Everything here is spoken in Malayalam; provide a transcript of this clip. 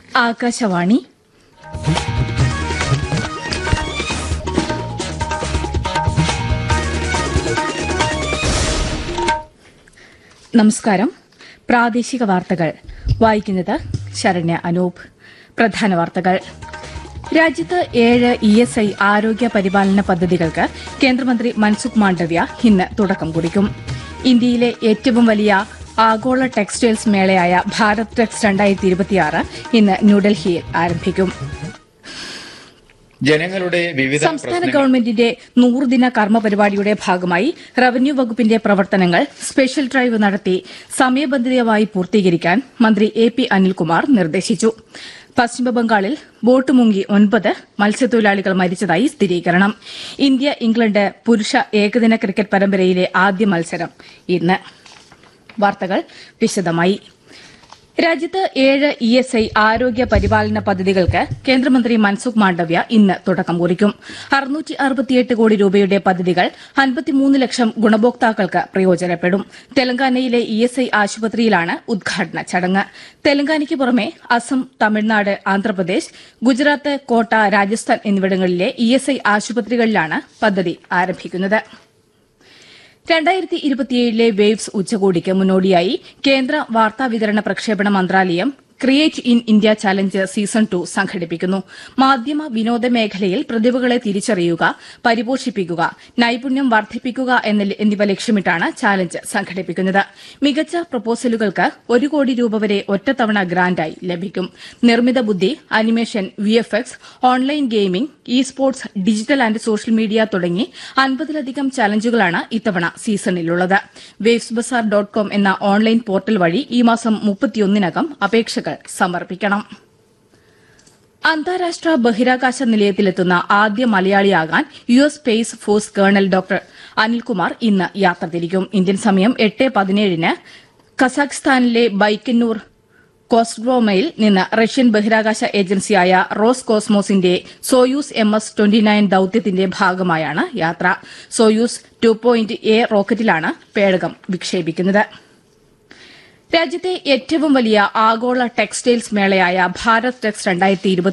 ആകാശവാണി നമസ്കാരം പ്രാദേശിക വാർത്തകൾ വായിക്കുന്നത് ശരണ്യ അനൂപ് പ്രധാന വാർത്തകൾ രാജ്യത്ത് ഏഴ് ഇ എസ് ഐ ആരോഗ്യ പരിപാലന പദ്ധതികൾക്ക് കേന്ദ്രമന്ത്രി മൻസുഖ് മാണ്ഡവ്യ ഇന്ന് തുടക്കം കുറിക്കും ഇന്ത്യയിലെ ഏറ്റവും വലിയ ആഗോള ടെക്സ്റ്റൈൽസ് മേളയായ ഭാരത് ടെക്സ് രണ്ടായിരത്തി ഇരുപത്തിയാറ് ഇന്ന് ന്യൂഡൽഹിയിൽ ആരംഭിക്കും ജനങ്ങളുടെ വിവിധ സംസ്ഥാന പ്രശ്നങ്ങൾ ഗവൺമെന്റിന്റെ നൂറുദിന കർമ്മ പരിപാടിയുടെ ഭാഗമായി റവന്യൂ വകുപ്പിന്റെ പ്രവർത്തനങ്ങൾ സ്പെഷ്യൽ ഡ്രൈവ് നടത്തി സമയബന്ധിതമായി പൂർത്തീകരിക്കാൻ മന്ത്രി എ പി അനിൽകുമാർ നിർദ്ദേശിച്ചു പശ്ചിമബംഗാളിൽ ബോട്ട് മുങ്ങി ഒൻപത് മത്സ്യത്തൊഴിലാളികൾ മരിച്ചതായി സ്ഥിരീകരണം ഇന്ത്യ ഇംഗ്ലണ്ട് പുരുഷ ഏകദിന ക്രിക്കറ്റ് പരമ്പരയിലെ ആദ്യ മത്സരം ഇന്ന് വാർത്തകൾ വിശദമായി രാജ്യത്ത് ഏഴ് ഇ എസ് ഐ ആരോഗ്യ പരിപാലന പദ്ധതികൾക്ക് കേന്ദ്രമന്ത്രി മൻസുഖ് മാണ്ഡവ്യ ഇന്ന് തുടക്കം കുറിക്കും അറുന്നൂറ്റി അറുപത്തിയെട്ട് കോടി രൂപയുടെ പദ്ധതികൾ അൻപത്തിമൂന്ന് ലക്ഷം ഗുണഭോക്താക്കൾക്ക് പ്രയോജനപ്പെടും തെലങ്കാനയിലെ ഇ എസ് ഐ ആശുപത്രിയിലാണ് ഉദ്ഘാടന ചടങ്ങ് തെലങ്കാനയ്ക്ക് പുറമെ അസം തമിഴ്നാട് ആന്ധ്രാപ്രദേശ് ഗുജറാത്ത് കോട്ട രാജസ്ഥാൻ എന്നിവിടങ്ങളിലെ ഇ എസ് ഐ ആശുപത്രികളിലാണ് പദ്ധതി ആരംഭിക്കുന്നത് രണ്ടായിരത്തി ഇരുപത്തിയേഴിലെ വേവ്സ് ഉച്ചകോടിക്ക് മുന്നോടിയായി കേന്ദ്ര വാർത്താവിതരണ പ്രക്ഷേപണ മന്ത്രാലയം create in India challenge season two സംഘടിപ്പിക്കുന്നു മാധ്യമ വിനോദ മേഖലയിൽ പ്രതിഭകളെ തിരിച്ചറിയുക പരിപോഷിപ്പിക്കുക നൈപുണ്യം വർദ്ധിപ്പിക്കുക എന്ന- എന്നിവ ലക്ഷ്യമിട്ടാണ് ചാലഞ്ച് സംഘടിപ്പിക്കുന്നത് മികച്ച പ്രപ്പോസലുകൾക്ക് ഒരു കോടി രൂപ വരെ ഒറ്റത്തവണ ഗ്രാന്റായി ലഭിക്കും നിർമ്മിത ബുദ്ധി animation V F X online gaming E sports digital and social media തുടങ്ങി അൻപതിലധികം ചലഞ്ചുകളാണ് ഇത്തവണ സീസണിലുള്ളത് വേവ്സ് ബസാർ ഡോട്ട് കോം എന്ന ഓൺലൈൻ പോർട്ടൽ വഴി ഈ മാസം മുപ്പത്തിയൊന്നിനകം അപേക്ഷകൾ സമർപ്പിക്കണം അന്താരാഷ്ട്ര ബഹിരാകാശ നിലയത്തിലെത്തുന്ന ആദ്യ മലയാളിയാകാൻ U S space force colonel doctor Anilkumar ഇന്ന് യാത്ര തിരിക്കും ഇന്ത്യൻ സമയം എട്ട് പതിനേഴിന് കസാഖ്സ്ഥാനിലെ ബൈക്കന്നൂർ കോസ്ട്രോമയിൽ നിന്ന് റഷ്യൻ ബഹിരാകാശ ഏജൻസിയായ റോസ് കോസ്മോസിന്റെ Soyuz M S twenty nine ദൌത്യത്തിന്റെ ഭാഗമായാണ് യാത്ര സോയൂസ് ടു പോയിന്റ് എ റോക്കറ്റിലാണ് പേടകം വിക്ഷേപിക്കുന്നത് രാജ്യത്തെ ഏറ്റവും വലിയ ആഗോള ടെക്സ്റ്റൈൽസ് മേളയായ ഭാരത് ടെക്സ് രണ്ടായിരത്തി